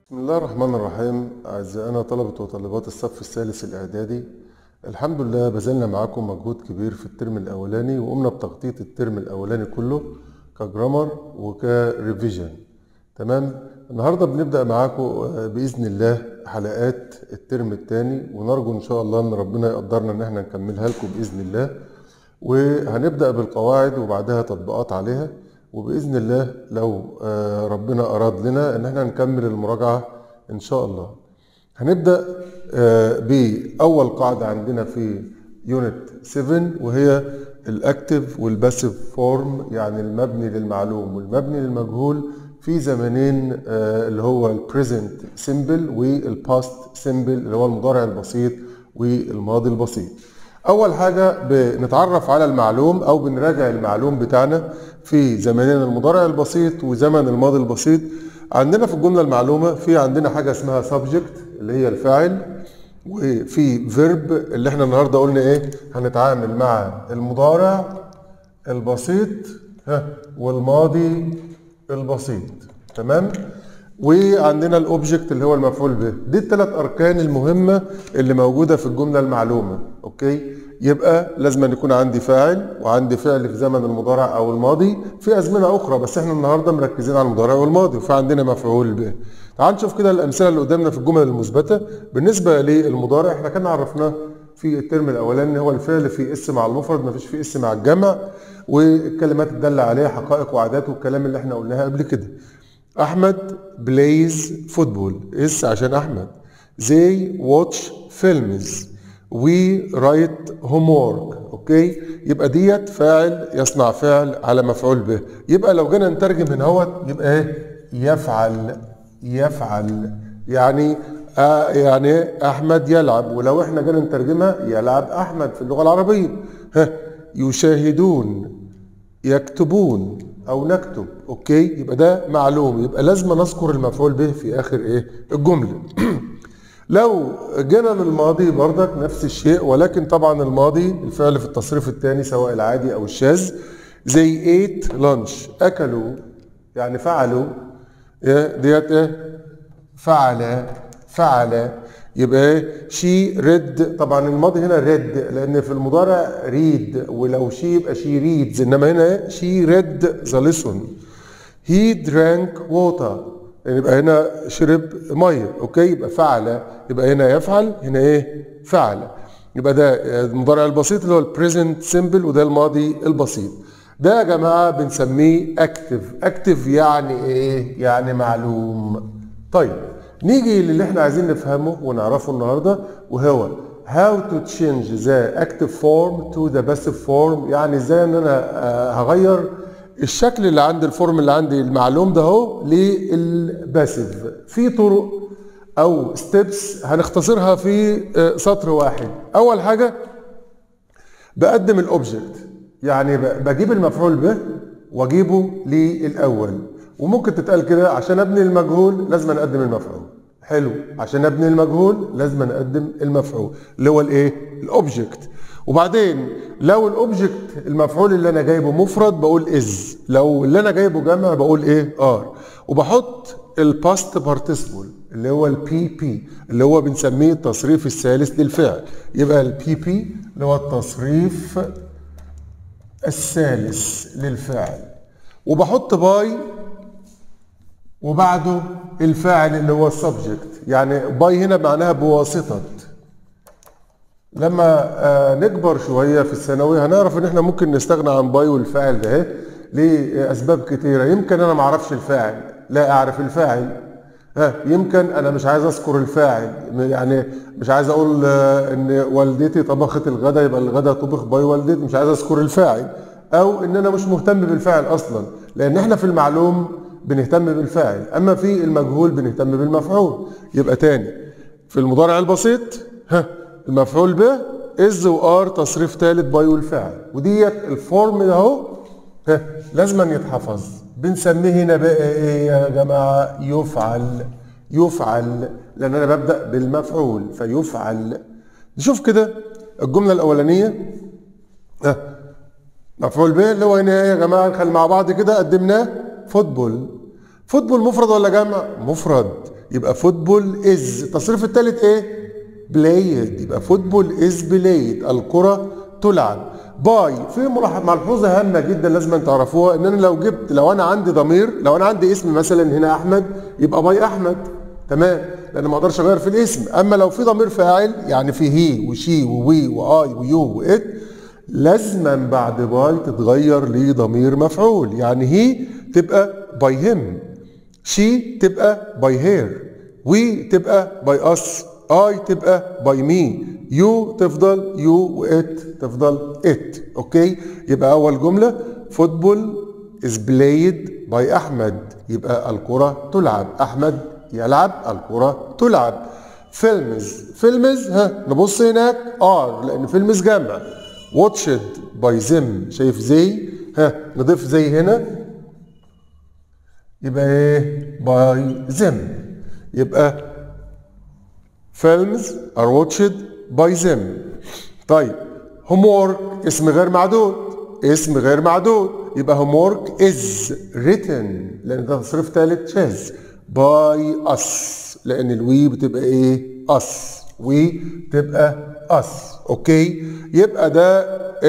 بسم الله الرحمن الرحيم أعزائنا طلبة وطالبات الصف الثالث الإعدادي الحمد لله بذلنا معاكم مجهود كبير في الترم الأولاني وقمنا بتغطية الترم الأولاني كله كجرامر وكريفيجن تمام النهاردة بنبدأ معاكم آه، بإذن الله حلقات الترم الثاني ونرجو إن شاء الله إن ربنا يقدرنا إن احنا نكملها لكم بإذن الله وهنبدأ بالقواعد وبعدها تطبيقات عليها وبإذن الله لو آه، ربنا أراد لنا إن احنا نكمل المراجعة إن شاء الله هنبدأ آه، بأول قاعدة عندنا في يونت 7 وهي الأكتف والباسيف فورم يعني المبني للمعلوم والمبني للمجهول في زمنين آه، اللي هو البريزنت سيمبل والباست سيمبل اللي هو المضارع البسيط والماضي البسيط اول حاجه بنتعرف على المعلوم او بنراجع المعلوم بتاعنا في زمنين المضارع البسيط وزمن الماضي البسيط عندنا في الجمله المعلومه في عندنا حاجه اسمها subject اللي هي الفاعل وفي فيرب اللي احنا النهارده قلنا ايه هنتعامل مع المضارع البسيط ها والماضي البسيط تمام وعندنا الاوبجكت اللي هو المفعول به دي الثلاث اركان المهمه اللي موجوده في الجمله المعلومه اوكي يبقى لازم أن يكون عندي فاعل وعندي فعل في زمن المضارع او الماضي في ازمنه اخرى بس احنا النهارده مركزين على المضارع والماضي وفي عندنا مفعول به تعال نشوف كده الامثله اللي قدامنا في الجمل المثبته بالنسبه للمضارع احنا كنا عرفناه في الترم الاولاني هو الفعل في اس مع المفرد مفيش في اس مع الجمع والكلمات الداله عليها حقائق وعادات والكلام اللي احنا قلناها قبل كده احمد بلايز فوتبول اس عشان احمد they watch films we write homework اوكي يبقى ديت فاعل يصنع فعل على مفعول به يبقى لو جينا نترجم هنا هو يبقى ايه يفعل يفعل يعني آه يعني احمد يلعب ولو احنا جينا نترجمها يلعب احمد في اللغه العربيه ها يشاهدون يكتبون او نكتب اوكي يبقى ده معلوم يبقى لازم نذكر المفعول به في اخر ايه الجمله لو جينا للماضي برضك نفس الشيء ولكن طبعا الماضي الفعل في التصريف الثاني سواء العادي او الشاذ زي ايت لانش اكلوا يعني فعلوا إيه ديت ايه فعل فعل يبقى ايه شي ريد طبعا الماضي هنا ريد لان في المضارع ريد ولو شي يبقى شي ريدز انما هنا ايه شي ريد ذا ليسون هي درانك ووتر يبقى هنا شرب ميه اوكي يبقى فعل يبقى هنا يفعل هنا ايه فعل يبقى ده المضارع البسيط اللي هو البريزنت سيمبل وده الماضي البسيط ده يا جماعه بنسميه اكتف اكتف يعني ايه يعني معلوم طيب نيجي للي احنا عايزين نفهمه ونعرفه النهارده وهو how to change the active form to the passive form يعني ازاي ان انا آه، هغير الشكل اللي عند الفورم اللي عندي المعلوم ده اهو للباسيف في طرق او ستيبس هنختصرها في آه، سطر واحد اول حاجه بقدم الاوبجكت يعني ب- بجيب المفعول به واجيبه للاول وممكن تتقال كده عشان ابني المجهول لازم اقدم المفعول حلو عشان ابني المجهول لازم اقدم المفعول اللي هو الايه الاوبجكت وبعدين لو الاوبجكت المفعول اللي انا جايبه مفرد بقول از لو اللي انا جايبه جمع بقول ايه ار وبحط الباست بارتيسيبل اللي هو البي بي اللي هو بنسميه التصريف الثالث للفعل يبقى البي بي اللي هو التصريف الثالث للفعل وبحط باي وبعده الفاعل اللي هو السبجكت يعني باي هنا معناها بواسطة لما آه، نكبر شوية في الثانوي هنعرف ان احنا ممكن نستغنى عن باي والفاعل ده لأسباب كتيرة يمكن انا ما اعرفش الفاعل لا اعرف الفاعل ها يمكن انا مش عايز اذكر الفاعل يعني مش عايز اقول آه، ان والدتي طبخت الغداء يبقى الغداء طبخ باي والدتي مش عايز اذكر الفاعل او ان انا مش مهتم بالفاعل اصلا لان احنا في المعلوم بنهتم بالفاعل اما في المجهول بنهتم بالمفعول يبقى تاني في المضارع البسيط ها المفعول به از وار تصريف ثالث باي والفعل وديت الفورم ده اهو ها لازما يتحفظ بنسميه هنا بقى ايه يا جماعه يفعل يفعل لان انا ببدا بالمفعول فيفعل نشوف كده الجمله الاولانيه ها مفعول به اللي هو هنا ايه يا جماعه نخلي مع بعض كده قدمناه فوتبول فوتبول مفرد ولا جمع مفرد يبقى فوتبول از التصريف الثالث ايه بلايد يبقى فوتبول از بلايد الكرة تلعب باي في ملاحظ- ملحوظة هامة جدا لازم أن تعرفوها ان انا لو جبت لو انا عندي ضمير لو انا عندي اسم مثلا هنا احمد يبقى باي احمد تمام لان ما اقدرش اغير في الاسم اما لو في ضمير فاعل يعني في هي وشي ووي واي ويو وات لازما بعد باي تتغير لضمير مفعول يعني هي تبقى باي هيم شي تبقى باي هير وي تبقى باي اس اي تبقى باي مي يو تفضل يو وات تفضل ات اوكي يبقى اول جمله فوتبول is played by احمد يبقى الكره تلعب احمد يلعب الكره تلعب فيلمز فيلمز ها نبص هناك ار لان فيلمز جمع واتشد باي زم شايف زي ها نضيف زي هنا يبقى ايه باي زم يبقى فيلمز ار واتشد باي زم طيب homework اسم غير معدود اسم غير معدود يبقى homework is written لان ده تصريف ثالث شاذ by us لان الوي بتبقى ايه us وي تبقى us اوكي يبقى ده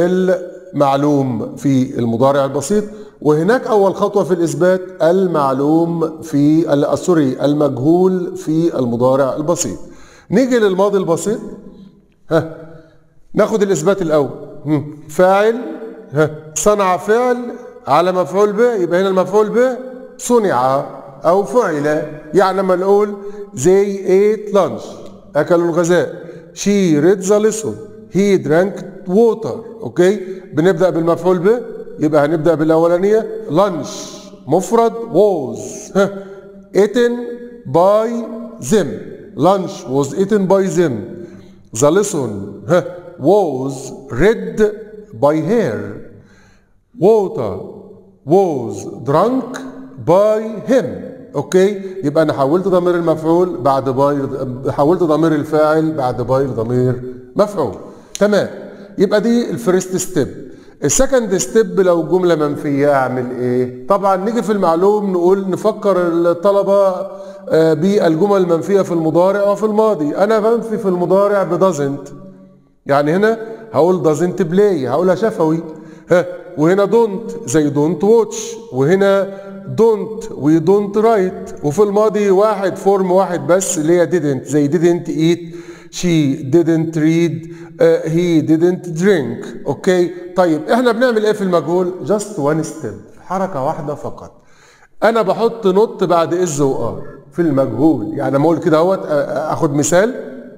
المعلوم في المضارع البسيط وهناك اول خطوه في الاثبات المعلوم في ال- سوري المجهول في المضارع البسيط نيجي للماضي البسيط ها ناخد الاثبات الاول هم. فاعل ها صنع فعل على مفعول به يبقى هنا المفعول به صنع او فعل يعني لما نقول زي ate lunch اكلوا الغذاء she read the lesson he drank water اوكي بنبدا بالمفعول به يبقى هنبدا بالاولانيه lunch مفرد was ها eaten by them lunch was eaten by them the lesson ها was read by her water was drunk by him اوكي يبقى انا حولت ضمير المفعول بعد باي حولت ضمير الفاعل بعد باي لضمير مفعول تمام يبقى دي الفيرست ستيب السكند ستيب لو جمله منفيه اعمل ايه طبعا نيجي في المعلوم نقول نفكر الطلبه آه، بالجمل المنفيه في المضارع وفي الماضي انا بنفي في المضارع بدازنت يعني هنا هقول doesn't play هقولها شفوي ها وهنا don't زي don't watch وهنا don't و don't write وفي الماضي واحد فورم واحد بس اللي هي didn't زي didn't eat she didn't read uh, he didn't drink اوكي طيب احنا بنعمل ايه في المجهول just one step حركة واحدة فقط انا بحط نوت بعد از وار في المجهول يعني لما اقول كده اهوت آ- آ- اخد مثال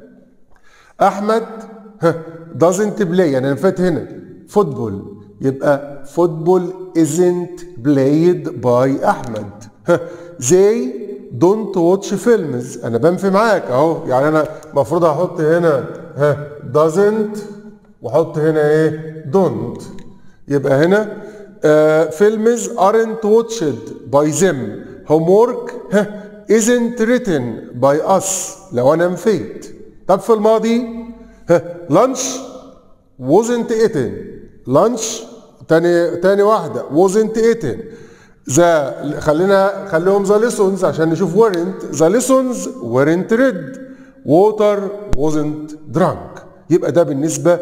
احمد doesn't play يعني انا فات هنا فوتبول يبقى فوتبول isn't played by احمد زي don't watch films انا بنفي معاك اهو يعني انا المفروض احط هنا ها doesn't واحط هنا ايه don't يبقى هنا uh, films aren't watched by them homework ها isn't written by us لو انا نفيت طب في الماضي ها lunch wasn't eaten lunch تاني تاني واحدة wasn't eaten ذا خلينا خليهم ذا lessons عشان نشوف weren't ذا lessons weren't read water wasn't drunk يبقى ده بالنسبة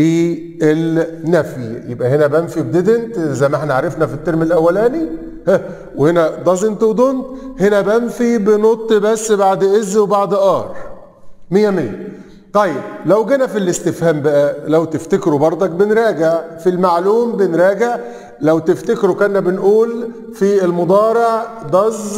للنفي يبقى هنا بنفي بديدنت زي ما احنا عرفنا في الترم الأولاني ها وهنا doesn't و don't هنا بنفي بنط بس بعد is وبعد ار مية مية طيب لو جينا في الاستفهام بقى لو تفتكروا برضك بنراجع في المعلوم بنراجع لو تفتكروا كنا بنقول في المضارع does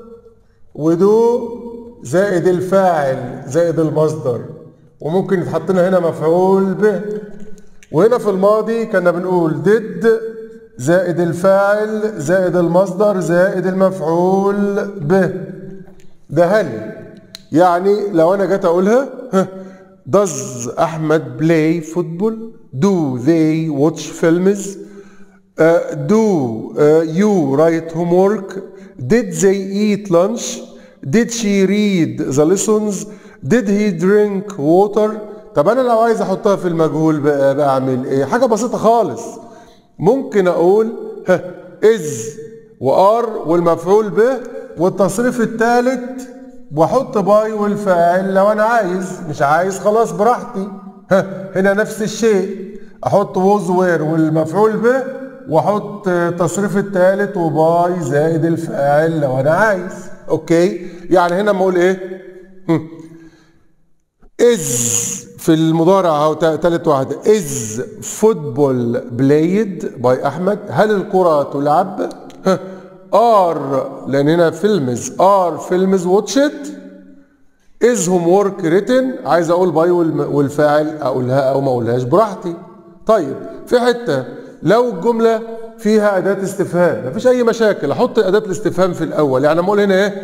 ودو زائد الفاعل زائد المصدر وممكن يتحط لنا هنا مفعول به وهنا في الماضي كنا بنقول did زائد الفاعل زائد المصدر زائد المفعول به ده هل يعني لو انا جيت اقولها ها، does احمد play football do they watch films Uh, do uh, you write homework? Did they eat lunch? Did she read the lessons? Did he drink water? طب انا لو عايز احطها في المجهول بقى بعمل ايه؟ حاجه بسيطه خالص. ممكن اقول ها is وار والمفعول به والتصريف الثالث واحط باي والفاعل لو انا عايز مش عايز خلاص براحتي ها هنا نفس الشيء احط ووز وير والمفعول به واحط تصريف الثالث وباي زائد الفاعل لو انا عايز اوكي يعني هنا اما اقول ايه از في المضارع اهو ثالث واحده از فوتبول بلايد باي احمد هل الكره تلعب ار لان هنا فيلمز ار فيلمز واتشت از هوم ورك ريتن عايز اقول باي والفاعل اقولها او ما اقولهاش براحتي طيب في حته لو الجمله فيها اداه استفهام مفيش اي مشاكل احط اداه الاستفهام في الاول يعني اقول هنا ايه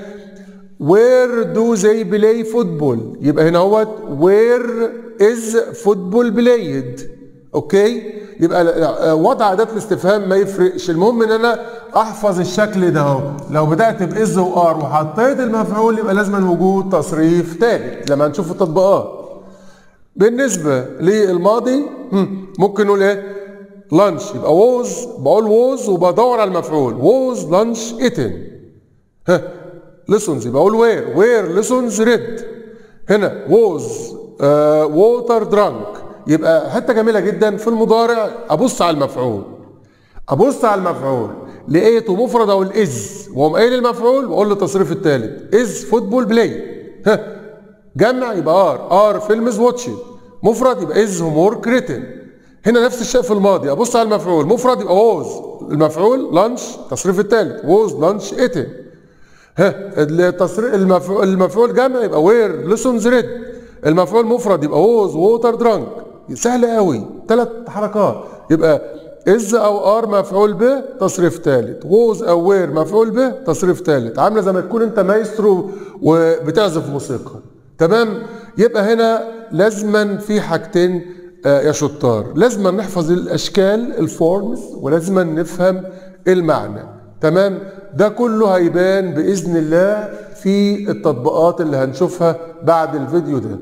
وير دو زي بلاي فوتبول يبقى هنا اهوت وير از فوتبول بلايد اوكي يبقى وضع اداه الاستفهام ما يفرقش المهم ان انا احفظ الشكل ده اهو لو بدات باز وار وحطيت المفعول يبقى لازم وجود تصريف ثالث لما نشوف التطبيقات بالنسبه للماضي ممكن نقول ايه لانش يبقى ووز بقول ووز وبدور على المفعول ووز لانش ايتن ها ليسونز يبقى اقول وير وير ليسونز ريد هنا ووز ووتر درانك يبقى حته جميله جدا في المضارع ابص على المفعول ابص على المفعول لقيته مفرد اقول از واقوم قايل المفعول واقول له التصريف الثالث از فوتبول بلاي ها جمع يبقى ار ار فيلمز واتشد مفرد يبقى از هوم ورك ريتن هنا نفس الشيء في الماضي ابص على المفعول مفرد يبقى ووز المفعول لانش التصريف الثالث ووز لانش ايتن ها التصريف المفعول, المفعول جمع يبقى وير ليسونز ريد المفعول مفرد يبقى ووز ووتر درانك سهل قوي ثلاث حركات يبقى از او ار مفعول به تصريف ثالث ووز او وير مفعول به تصريف ثالث عامله زي ما تكون انت مايسترو وبتعزف موسيقى تمام يبقى هنا لازما في حاجتين آه يا شطار لازما نحفظ الاشكال الفورمز ولازما نفهم المعنى تمام ده كله هيبان باذن الله في التطبيقات اللي هنشوفها بعد الفيديو ده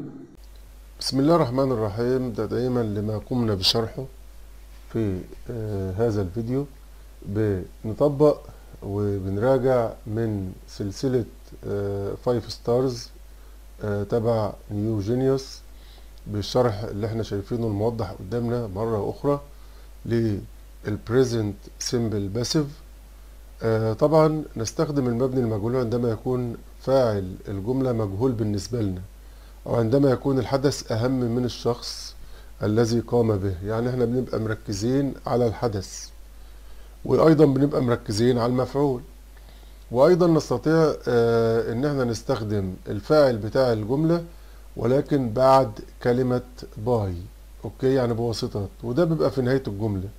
بسم الله الرحمن الرحيم ده دايما لما قمنا بشرحه في آه هذا الفيديو بنطبق وبنراجع من سلسلة فايف آه ستارز آه تبع نيو جينيوس بالشرح اللي احنا شايفينه الموضح قدامنا مرة أخرى للبريزنت سيمبل باسيف طبعا نستخدم المبني المجهول عندما يكون فاعل الجملة مجهول بالنسبة لنا أو عندما يكون الحدث أهم من الشخص الذي قام به يعني احنا بنبقى مركزين على الحدث وأيضا بنبقى مركزين على المفعول وأيضا نستطيع اه إن احنا نستخدم الفاعل بتاع الجملة ولكن بعد كلمة باي أوكي يعني بواسطة وده بيبقى في نهاية الجملة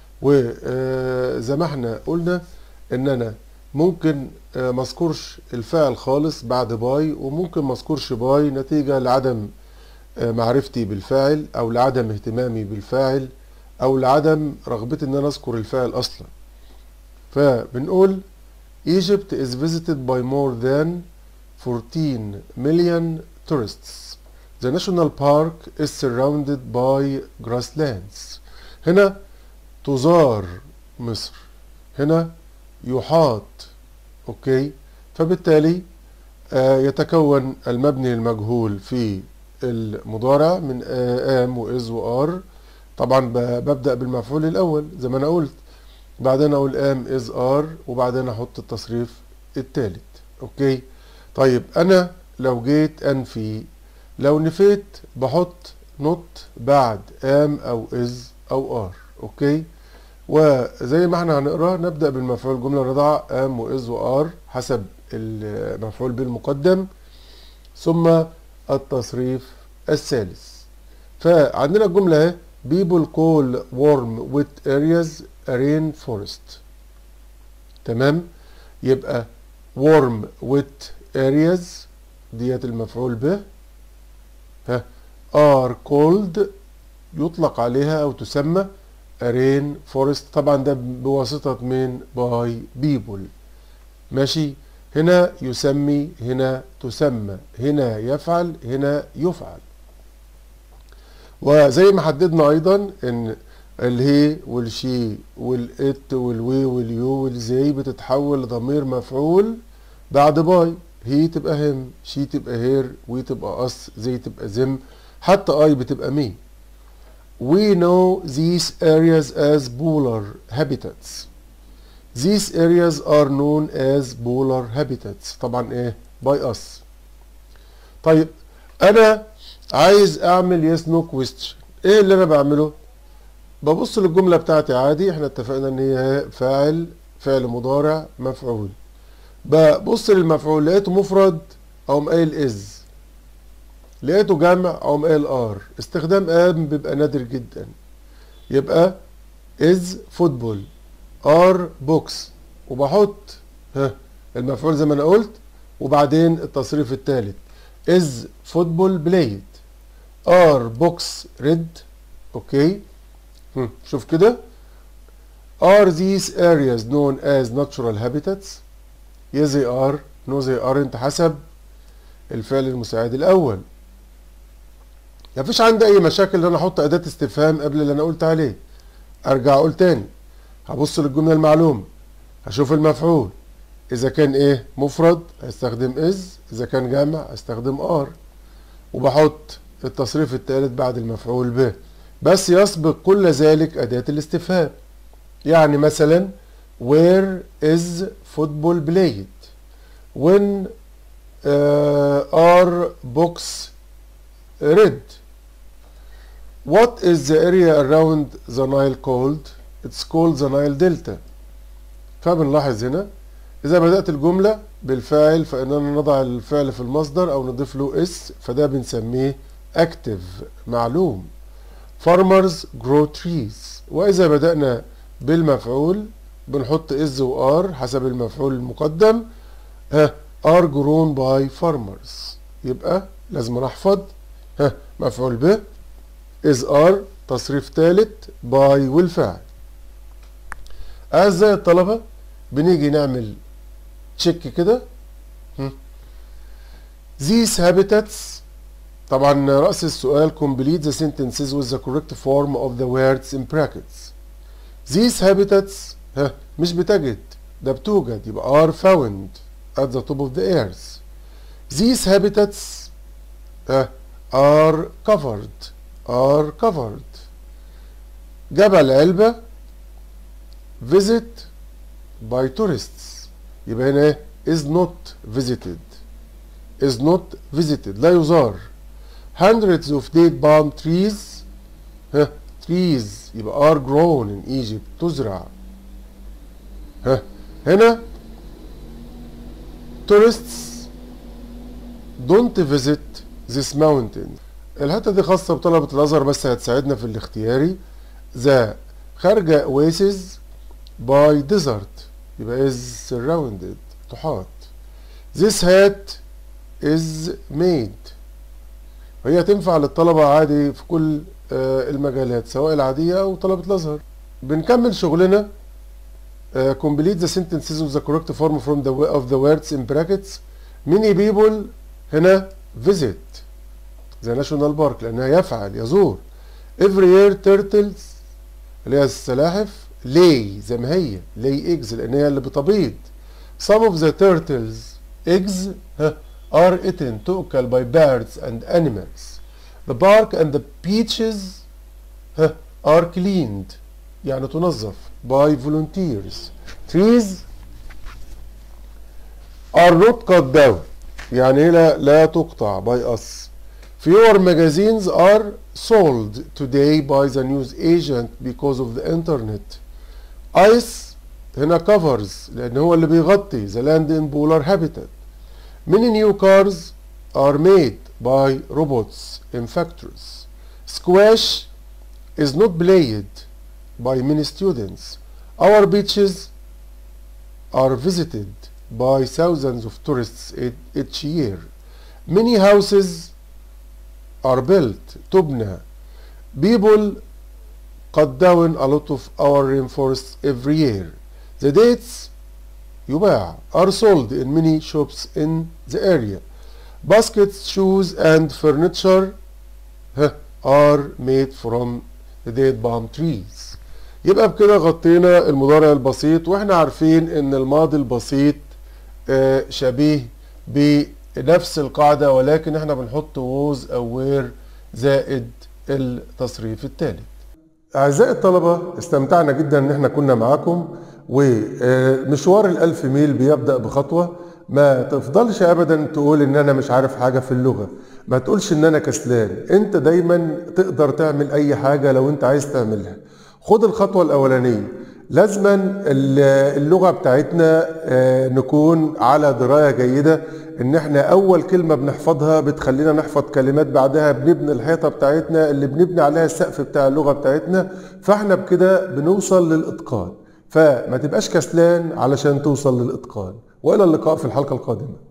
وزي ما احنا قلنا ان انا ممكن ما اذكرش الفعل خالص بعد باي وممكن ما اذكرش باي نتيجه لعدم معرفتي بالفاعل او لعدم اهتمامي بالفاعل او لعدم رغبتي ان انا اذكر الفاعل اصلا فبنقول Egypt is visited by more than 14 million tourists. The national park is surrounded by grasslands. هنا تزار مصر هنا يحاط اوكي فبالتالي آه يتكون المبني المجهول في المضارع من ام واز وار طبعا ببدا بالمفعول الاول زي ما انا قلت بعدين اقول ام از ار وبعدين احط التصريف الثالث اوكي طيب انا لو جيت انفي لو نفيت بحط نوت بعد ام او از او ار اوكي وزي ما احنا هنقرا نبدا بالمفعول جمله رضع ام واز وار حسب المفعول بالمقدم ثم التصريف الثالث فعندنا الجمله اهي people call warm wet areas a rain forest تمام يبقى warm wet areas ديت المفعول به ها are called يطلق عليها او تسمى رين فورست طبعا ده بواسطة من باي بيبول ماشي هنا يسمي هنا تسمى هنا يفعل هنا يفعل وزي ما حددنا ايضا ان الهي والشي والات والوي واليو والزي بتتحول لضمير مفعول بعد باي هي تبقى هم شي تبقى هير وي تبقى اس زي تبقى زم حتى اي بتبقى مي We know these areas as polar habitats. These areas are known as polar habitats. طبعا ايه؟ by us. طيب انا عايز اعمل yes no question. ايه اللي انا بعمله؟ ببص للجملة بتاعتي عادي احنا اتفقنا ان هي فاعل فعل مضارع مفعول. ببص للمفعول لقيته مفرد اقوم قايل از. لقيته جمع اقوم قايل ار استخدام ام بيبقى نادر جدا يبقى از فوتبول ار بوكس وبحط ها المفعول زي ما انا قلت وبعدين التصريف الثالث از فوتبول بلايد ار بوكس ريد اوكي هم، شوف كده are these areas known as natural habitats yes they are no they aren't حسب الفعل المساعد الاول مفيش عندي اي مشاكل ان انا احط اداه استفهام قبل اللي انا قلت عليه ارجع اقول تاني هبص للجمله المعلومه هشوف المفعول اذا كان ايه مفرد هستخدم از اذا كان جمع هستخدم ار وبحط التصريف الثالث بعد المفعول به بس يسبق كل ذلك اداه الاستفهام يعني مثلا where is football played when uh, are books read What is the area around the Nile called? It's called the Nile Delta. فبنلاحظ هنا إذا بدأت الجملة بالفاعل فإننا نضع الفعل في المصدر أو نضيف له اس فده بنسميه active معلوم. Farmers grow trees. وإذا بدأنا بالمفعول بنحط is و are حسب المفعول المقدم ها are grown by farmers. يبقى لازم نحفظ ها مفعول به is are تصريف ثالث by والفاعل أعزائي الطلبة بنيجي نعمل تشيك كده هم. these habitats طبعا رأس السؤال complete the sentences with the correct form of the words in brackets these habitats ها مش بتجد ده بتوجد يبقى are found at the top of the earth these habitats ها are covered are covered جبل علبة visit by tourists يبقى هنا ايه is not visited is not visited لا يزار hundreds of date palm trees ها trees يبقى are grown in Egypt تزرع ها هنا tourists don't visit this mountain الحته دي خاصه بطلبه الازهر بس هتساعدنا في الاختياري ذا خارجه oasis by desert يبقى is surrounded تحاط this hat is made وهي تنفع للطلبة عادي في كل آه، المجالات سواء العادية أو طلبة الأزهر بنكمل شغلنا آه، complete the sentences with the correct form from the of the words in brackets many people هنا visit the national park لأنها يفعل يزور every year turtles اللي هي السلاحف lay زي ما هي lay eggs لأن هي اللي بتبيض some of the turtles eggs ها, are eaten تؤكل by birds and animals the bark and the beaches ها, are cleaned يعني تنظف by volunteers trees are not cut down يعني لا, لا تقطع by us fewer magazines are sold today by the news agent because of the internet ice هنا covers لأن هو اللي بيغطي the land in polar habitat many new cars are made by robots in factories squash is not played by many students our beaches are visited by thousands of tourists each year many houses are built تبنى people cut down a lot of our rainforests every year the dates يباع are sold in many shops in the area baskets shoes and furniture ها, are made from the date palm trees يبقى بكده غطينا المضارع البسيط واحنا عارفين ان الماضي البسيط آه، شبيه بنفس القاعدة ولكن احنا بنحط ووز أو وير زائد التصريف الثالث أعزائي الطلبة استمتعنا جدا إن احنا كنا معاكم ومشوار الألف ميل بيبدأ بخطوة ما تفضلش أبدا تقول إن أنا مش عارف حاجة في اللغة ما تقولش إن أنا كسلان أنت دايما تقدر تعمل أي حاجة لو أنت عايز تعملها خد الخطوة الأولانية لازما اللغة بتاعتنا نكون على دراية جيدة ان احنا اول كلمة بنحفظها بتخلينا نحفظ كلمات بعدها بنبني الحيطة بتاعتنا اللي بنبني عليها السقف بتاع اللغة بتاعتنا فاحنا بكده بنوصل للاتقان فما تبقاش كسلان علشان توصل للاتقان والى اللقاء في الحلقة القادمة